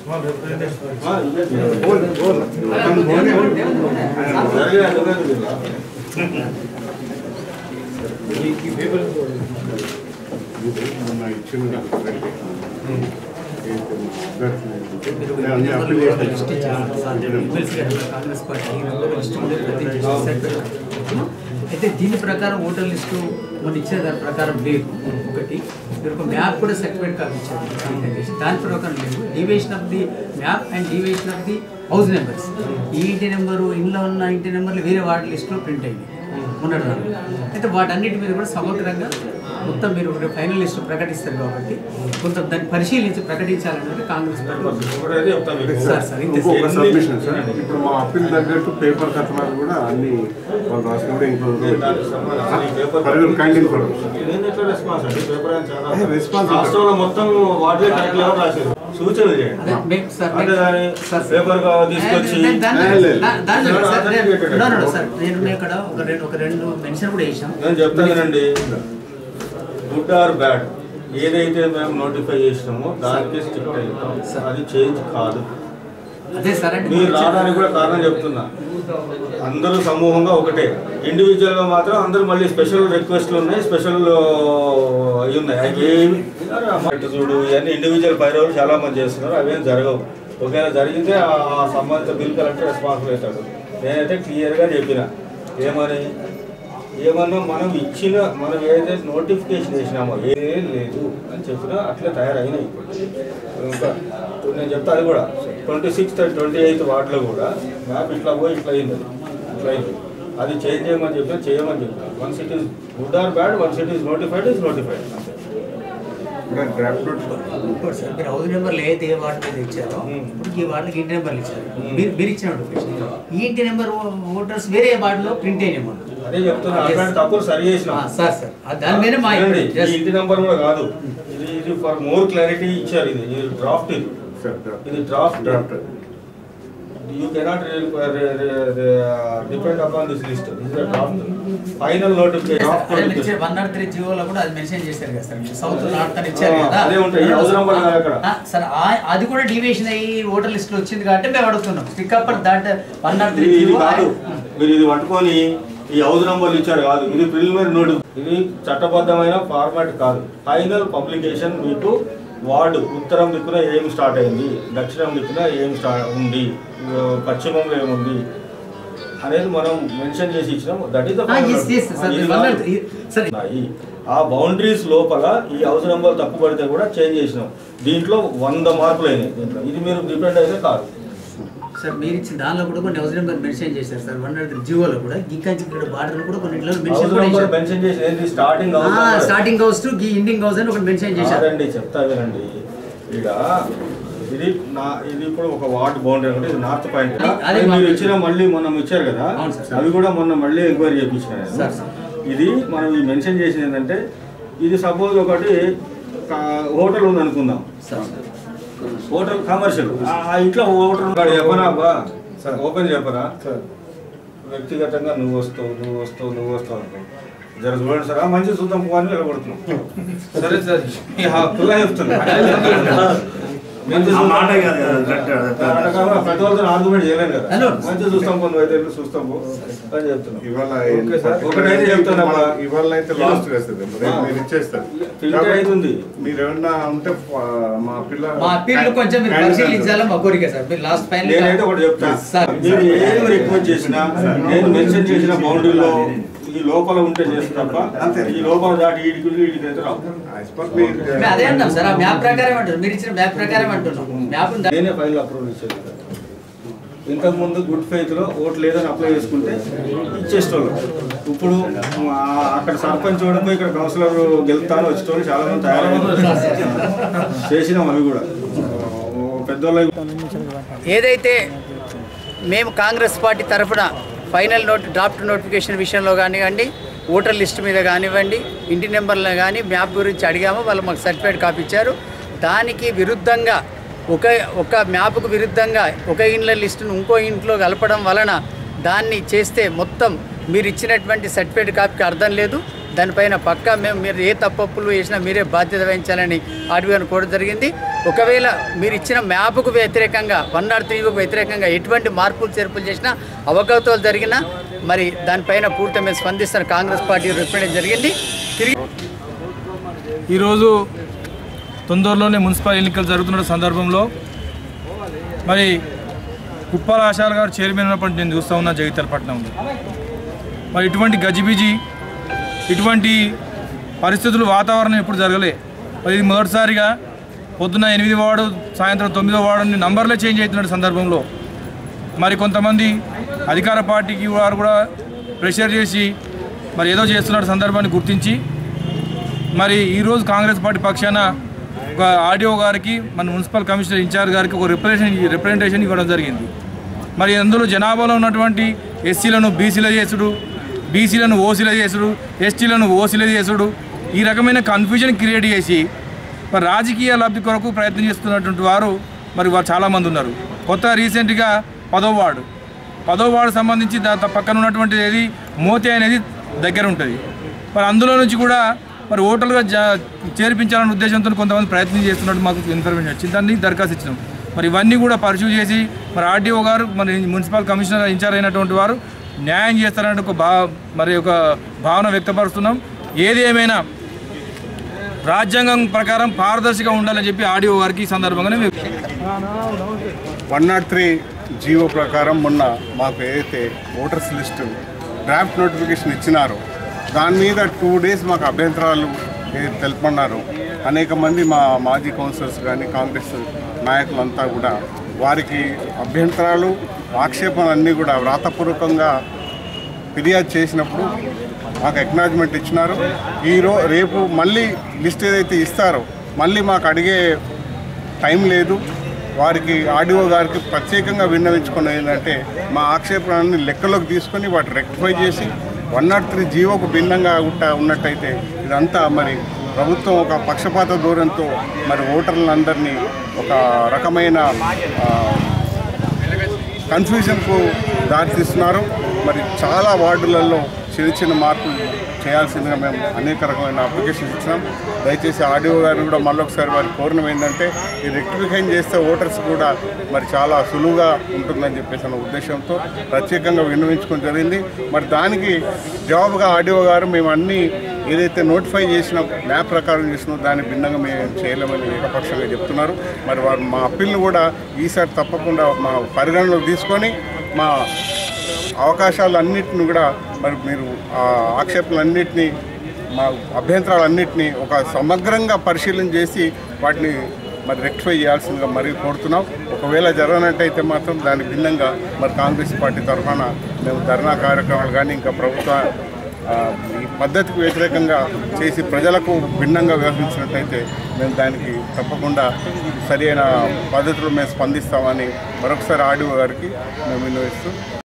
మొన్న ఇచ్చిన లిస్ట్ ఇచ్చారు సార్ ఎమ్మెల్సీ గారు కాంగ్రెస్ పార్టీ లిస్ట్ ఉండే ప్రతి సెట్ అయితే దీని ప్రకారం ఓటర్ లిస్టు మొన్న ఇచ్చిన దాని ప్రకారం లేదు ఒకటి మీరు ఒక మ్యాప్ కూడా సర్టిఫికేట్ కాపీ ఇచ్చారు దాని ప్రకారం లేదు deviation of the map and deviation of the house numbers ఈ ఇంటి నెంబరు ఇంట్లో ఉన్న ఇంటి నెంబర్లు వేరే వాటి లిస్టులో ప్రింట్ అయింది మొన్నటి నాడు. అయితే వాటన్నిటి మీద కూడా సమగ్రంగా మొత్తం మీరు ఫైనల్ లిస్టు ప్రకటిస్తారు కాబట్టి కొంత దాన్ని పరిశీలించి ప్రకటించాలనేది కాంగ్రెస్ పార్టీ సార్ సార్ ఇంతే సార్. ఇంకొక సబ్మిషన్ సార్ ఇప్పుడు మా అప్పీల్ తగ్గట్టు పేపర్ కథనాలు కూడా అన్ని వాళ్ళు రాసిన కూడా ఇంక్లూడ్ కైండ్ రెస్పాన్స్ రాష్ట్రంలో మొత్తం వాటిలో కరెక్ట్ లెవెల్ రాశారు సూచనలు చేయండి అదే మే- సార్ అంటే దాని సార్ పేపర్ తీసుకొచ్చి నేను దాన్ని- లేదు, లేదు. దా- దాన్ని లేదు, సార్, నేను- లేదు. no, no, no, సార్ నేను నేను ఇక్కడ ఒక రెండు ఒక రెండు మెన్షన్ కూడా వేసాం నేను చెప్తానండి గుడ్ ఆర్ బ్యాడ్ ఏదైతే మేము నోటిఫై చేసినామో దానికి స్ట్రిక్ట్ అయ్యాం అది చేంజ్ కాదు అదే సార్ అంటే మీరు రావడానికి కూడా కారణం చెప్తున్నా అందరూ సమూహంగా ఒకటే ఇండివిజువల్ గా మాత్రం అందరూ మళ్ళీ స్పెషల్ రిక్వెస్ట్లు ఉన్నాయి స్పెషల్ అవి ఉన్నాయి అవి ఏమి అన్నట్టు చూడు ఇవన్నీ ఇండివిజువల్ పైరవులు చాలా మంది చేస్తున్నారు అవేం జరగవు ఒకవేళ జరిగితే ఆ ఆ సంబంధిత బిల్ కలెక్టర్ రెస్పాన్సిబుల్ అవుతాడు నేనైతే క్లియర్గా చెప్పిన ఏమని ఏమన్నా మనం ఇచ్చిన మనం ఏదైతే నోటిఫికేషన్ చేసినామో ఏం లేదు అని చెప్పినా అట్లే తయారైనాయి ఇంకా ఇప్పుడు నేను చెప్తా అది కూడా twenty sixth and twenty eighth వార్డులో కూడా మ్యాప్ ఇట్లా పోయి ఇట్లా అయింది అది. ఇట్లా అయింది అది చేంజ్ చేయమని చెప్పినా చేయమని చెప్పిన one sit is good or bad one sit is notified is notified draft ఇంకోటి సార్ మీరు హౌస్ నెంబర్లు ఏదైతే ఏ వార్డు మీద ఇచ్చారో మ్మ్. ఇప్పుడు ఈ వార్డుకి ఇంటి నెంబర్లు ఇచ్చారు మ్మ్. మీరు మీరు ఇచ్చిన నోటిఫికేషన్ ఈ ఇంటి నెంబర్ ఓటర్స్ వేరే వార్డులో ప్రింట్ అయినాయి అదే చెప్తున్నా అట్లాంటి తప్పులు సరి చేసినాం సార్ సార్ ఆ దాని మీద మా చూడండి, Yes. ఈ ఇంటి నంబర్ కూడా కాదు ఇది ఇది ఫర్ మోర్ క్లారిటీ ఇచ్చారు ఇది ఇది డ్రాఫ్ట్ ఇది సార్ ఇది draft draft you cannot depend upon this list this is draft final notification one not three జియోలో కూడా అది మెన్షన్ చేశారు కదా సార్ సౌత్ నార్త్ అని ఇచ్చారు ఆ, కదా అదే ఉంటాయి. ఈ హౌస్ నెంబర్ కాదు అక్కడ. ఆ, సార్ ఆ- అది కూడా డివియేషన్ అయ్యి ఓటర్ లిస్ట్ లో వచ్చింది కాబట్టి మేము అడుగుతున్నాం stick up that one not three ఇది ఇది కాదు మీరు ఇది పట్టుకొని ఈ హౌస్ నంబర్లు ఇచ్చారు కాదు ఇది ప్రిలిమినరీ నోటి ఇది చట్టబద్ధమైన ఫార్మాట్ కాదు ఫైనల్ పబ్లికేషన్ మీకు వార్డు ఉత్తరం దిక్కున ఏం స్టార్ట్ అయింది దక్షిణం దిక్కున ఏం స్టార్ట్ ఉంది ఆ, పశ్చిమంలో ఏముంది అనేది మనం మెన్షన్ చేసి ఇచ్చినాం దట్ ఈస్ సరే ఉన్నాయి ఆ బౌండరీస్ లోపల ఈ హౌస్ నెంబర్ తప్పు పడితే కూడా చేంజ్ చేసినాం దీంట్లో వంద మార్కులు అయినాయి దీంట్లో ఇది మీరు డిపెండ్ అయితే కాదు సార్ మీరు ఇచ్చిన దానిలో కూడా కొన్ని హౌస్ నెంబర్ మెన్షన్ చేశారు సార్ వన్ నాట్ త్రీ జియోలో కూడా గిక్కంచి ఇక్కడ బార్డర్ కూడా కొన్ని హౌస్ మెన్షన్ కూడా నెంబర్ చేశారు మెన్షన్ చేసి ఏంటి starting house number starting house to ending house అని ఒకటి మెన్షన్ చేశారు కాదండి చెప్తా వినండి ఇక ఇది నా ఇది ఇప్పుడు ఒక వార్డ్ బౌండరీ అంటే ఇది నార్త్ పాయింట్ కదా అది- అది అది మీరు మాకు- ఇచ్చిన మళ్ళీ మొన్న ఇచ్చారు కదా అవును సార్. అవి కూడా మొన్న మళ్ళీ ఎంక్వైరీ చేయించిన నేను. Sir, sir. ఇది మనం ఈ మెన్షన్ చేసింది ఏంటంటే ఇది సపోజ్ ఒకటి హోటల్ ఉంది అనుకుందాం సార్ హోటల్ కమర్షియల్ ఆ ఇంట్లో హోటల్ ఉన్నాడు చెప్పనా అబ్బా ఓపెన్ చెప్పరా వ్యక్తిగతంగా నువ్వు వస్తావు నువ్వు వస్తావు నువ్వు వస్తావు అనుకో జర చూడండి సార్ ఆ మంచి చూద్దాం పో అని వెళ్ళగొడుతున్నాం సరే సార్ ఈ హక్కులా చెప్తున్నా మంచి ఆ మాట చూద్దాం. కాదు కదా, కరెక్ట్ కదా, కరెక్ట్. అట్లా కాకుండా ప్రతి వాళ్ళతో ఆర్గ్యుమెంట్ చేయలేం కదా హలో. మంచి చూస్తాం కొన్ని అయితే చూస్తాం పో అని చెప్తున్నాం ఇవాళ ఓకే సార్ ఒకటైతే చెప్తాను అబ్బా. ఇవాళ అయితే లాస్ట్ వేస్తుంది రేపు మీరు ఇచ్చేస్తారు ఫిల్టర్ అవుతుంది మీరు ఏమన్నా ఉంటే ఆ, మా పిల్ల మా అప్పీల్ కొంచెం మీరు పరిశీలించాలి మా కోరిక సార్ మీరు లాస్ట్ ఫైనల్ నేనైతే ఒకటి చెప్తా సార్. మీరు ఏం రిక్వెస్ట్ చేసినా నేను మెన్షన్ చేసిన బౌండరీలో ఈ లోపల ఉంటే చేస్తా తప్ప ఈ లోపల దాటి ఈడికి ఈడికి అయితే రావు As per మీ- మేము అదే అంటాం సార్ ఆ మ్యాప్ ప్రకారం అంటున్నాం మీరు ఇచ్చిన మ్యాప్ ప్రకారం అంటున్నాం మ్యాప్ నేనే ఫైల్ అప్రూవల్ ఇచ్చేది ఇంతకు ముందు గుడ్ ఫెయిత్ లో ఓటు లేదని అప్లై చేసుకుంటే ఇచ్చేసేవాళ్ళు ఇప్పుడు ఆ, అక్కడ సర్పంచ్ ఓడిపోయి ఇక్కడ కౌన్సిలర్ గెలుతాను వచ్చేటోళ్ళు చాలా మంది తయారయ్యారు చేసినాం అవి కూడా ఓ పెద్దోళ్ళకి ఏదైతే మేము కాంగ్రెస్ పార్టీ తరఫున ఫైనల్ నోట్ డ్రాఫ్ట్ నోటిఫికేషన్ విషయంలో కానివ్వండి ఓటర్ లిస్ట్ మీద కానివ్వండి ఇంటి నెంబర్లో కానీ మ్యాప్ గురించి అడిగామో వాళ్ళు మాకు సర్టిఫికేట్ కాపీ ఇచ్చారు దానికి విరుద్ధంగా ఒక ఒక మ్యాప్కు విరుద్ధంగా ఒక ఇండ్ల లిస్టును ఇంకో ఇంట్లో కలపడం వలన దాన్ని చేస్తే మొత్తం మీరు ఇచ్చినటువంటి సర్టిఫికేట్ కాపీకి అర్థం లేదు దానిపైన పక్కా మేము మీరు ఏ తప్పప్పులు వేసినా మీరే బాధ్యత వహించాలని ఆర్డీఓని కోరడం జరిగింది ఒకవేళ మీరు ఇచ్చిన మ్యాప్కు వ్యతిరేకంగా వన్ నాట్ త్రీకు వ్యతిరేకంగా ఎటువంటి మార్పులు చేర్పులు చేసినా అవగతాలు జరిగినా మరి దానిపైన పూర్తి మేము స్పందిస్తాను కాంగ్రెస్ పార్టీ రిప్రజెంట్ జరిగింది తిరిగి ఈరోజు తొందరలోనే మున్సిపల్ ఎన్నికలు జరుగుతున్న సందర్భంలో మరి కుప్పాల ఆశాల గారు చైర్మన్ ఉన్నప్పటి నేను చూస్తూ ఉన్నా జగిత్యాలపట్నంలో మరి ఇటువంటి గజిబిజి ఇటువంటి పరిస్థితులు వాతావరణం ఎప్పుడు జరగలే మరి ఇది మొదటిసారిగా పొద్దున్న ఎనిమిది వార్డు సాయంత్రం తొమ్మిదో వార్డు నంబర్లే చేంజ్ అవుతున్న సందర్భంలో మరి కొంతమంది అధికార పార్టీకి వారు కూడా ప్రెషర్ చేసి మరి ఏదో చేస్తున్న సందర్భాన్ని గుర్తించి మరి ఈరోజు కాంగ్రెస్ పార్టీ పక్షాన ఒక ఆర్డీఓ గారికి మన మున్సిపల్ కమిషనర్ ఇన్ఛార్జ్ గారికి ఒక రిప్రజెంటేషన్ రిప్రజెంటేషన్ ఇవ్వడం జరిగింది మరి అందులో జనాభాలో ఉన్నటువంటి ఎస్సీలను బీసీల చేసుడు బీసీలను ఓసీల చేసుడు ఎస్టీలను ఓసీల చేసుడు ఈ రకమైన కన్ఫ్యూజన్ క్రియేట్ చేసి మరి రాజకీయ లబ్ధి కొరకు ప్రయత్నం చేస్తున్నటువంటి వారు మరి వారు చాలామంది ఉన్నారు కొత్త రీసెంట్గా పదో వార్డు పదో వార్డు సంబంధించి దాని పక్కన ఉన్నటువంటి ఏది మోతే అనేది దగ్గర ఉంటుంది మరి అందులో నుంచి కూడా మరి ఓటర్లుగా జా చేర్పించాలనే ఉద్దేశంతో కొంతమంది ప్రయత్నం చేస్తున్నట్టు మాకు ఇన్ఫర్మేషన్ వచ్చింది దాన్ని దరఖాస్తు ఇచ్చినాం మరి ఇవన్నీ కూడా పరిశీలి చేసి మరి ఆర్డీఓ గారు మరి మున్సిపల్ కమిషనర్ ఇన్ఛార్జ్ అయినటువంటి వారు న్యాయం చేస్తారనే ఒక భా మరి ఒక భావన వ్యక్తపరుస్తున్నాం ఏది ఏమైనా రాజ్యాంగం ప్రకారం పారదర్శకంగా ఉండాలని చెప్పి ఆర్డీఓ గారికి ఈ సందర్భంగానే మేము వన్ నాట్ త్రీ జీవో ప్రకారం మొన్న మాకు ఏదైతే ఓటర్స్ లిస్టు డ్రాఫ్ట్ నోటిఫికేషన్ ఇచ్చినారో దాని మీద టూ డేస్ మాకు అభ్యంతరాలు ఏ- తెలుపమన్నారు అనేక మంది మా మాజీ కౌన్సిలర్స్ కానీ కాంగ్రెస్ నాయకులంతా కూడా వారికి అభ్యంతరాలు ఆక్షేపణలు అన్నీ కూడా వ్రాతపూర్వకంగా ఫిర్యాదు చేసినప్పుడు మాకు ఎక్నాలజ్మెంట్ ఇచ్చినారు ఈరో రేపు మళ్ళీ లిస్ట్ ఏదైతే ఇస్తారో మళ్ళీ మాకు అడిగే టైం లేదు వారికి ఆడియో గారికి ప్రత్యేకంగా విన్నవించుకున్నది ఏంటంటే మా ఆక్షేపణని లెక్కలోకి తీసుకొని వాటి రెక్టిఫై చేసి వన్ నాట్ త్రీ జీవోకు భిన్నంగా ఉంట ఉన్నట్టయితే ఇదంతా మరి ప్రభుత్వం ఒక పక్షపాత ధోరణితో మరి ఓటర్లందరినీ ఒక రకమైన ఆ, కన్ఫ్యూజన్కు దారితీస్తున్నారు మరి చాలా వార్డులలో చిన్న చిన్న మార్పులు చేయాల్సిందిగా మేము అనేక రకమైన అప్లికేషన్స్ ఇచ్చినాం దయచేసి ఆడియో గారిని కూడా మళ్ళొకసారి వారి కోరినం ఏంటంటే ఈ రెక్టిఫికేషన్ చేస్తే ఓటర్స్ కూడా మరి చాలా సులువుగా ఉంటుందని చెప్పేసి అన్న ఉద్దేశంతో ప్రత్యేకంగా విన్నవించుకోవడం జరిగింది మరి దానికి జవాబుగా ఆడియో గారు మేము అన్నీ ఏదైతే నోటిఫై చేసిన మ్యాప్ ప్రకారం చేసినో దాని భిన్నంగా మేము చేయలేమని ఏకపక్షంగా చెప్తున్నారు మరి వారు మా అప్పీల్ని కూడా ఈసారి తప్పకుండా మా పరిగణలోకి తీసుకొని మా అవకాశాలన్నింటిని కూడా మరి మీరు ఆ ఆక్షేపణలన్నింటినీ మా అభ్యంతరాలన్నింటినీ ఒక సమగ్రంగా పరిశీలన చేసి వాటిని మరి రెక్టిఫై చేయాల్సిందిగా మరీ కోరుతున్నాం ఒకవేళ జరగనట్టయితే మాత్రం దాని భిన్నంగా మరి కాంగ్రెస్ పార్టీ తరఫున మేము ధర్నా కార్యక్రమాలు కానీ ఇంకా ప్రభుత్వ ఆ, ఈ పద్ధతికి వ్యతిరేకంగా చేసి ప్రజలకు భిన్నంగా వ్యవహరించినట్టయితే మేము దానికి తప్పకుండా సరి అయిన పద్ధతిలో మేము స్పందిస్తామని మరొకసారి ఆడియో గారికి మేము విన్నవిస్తూ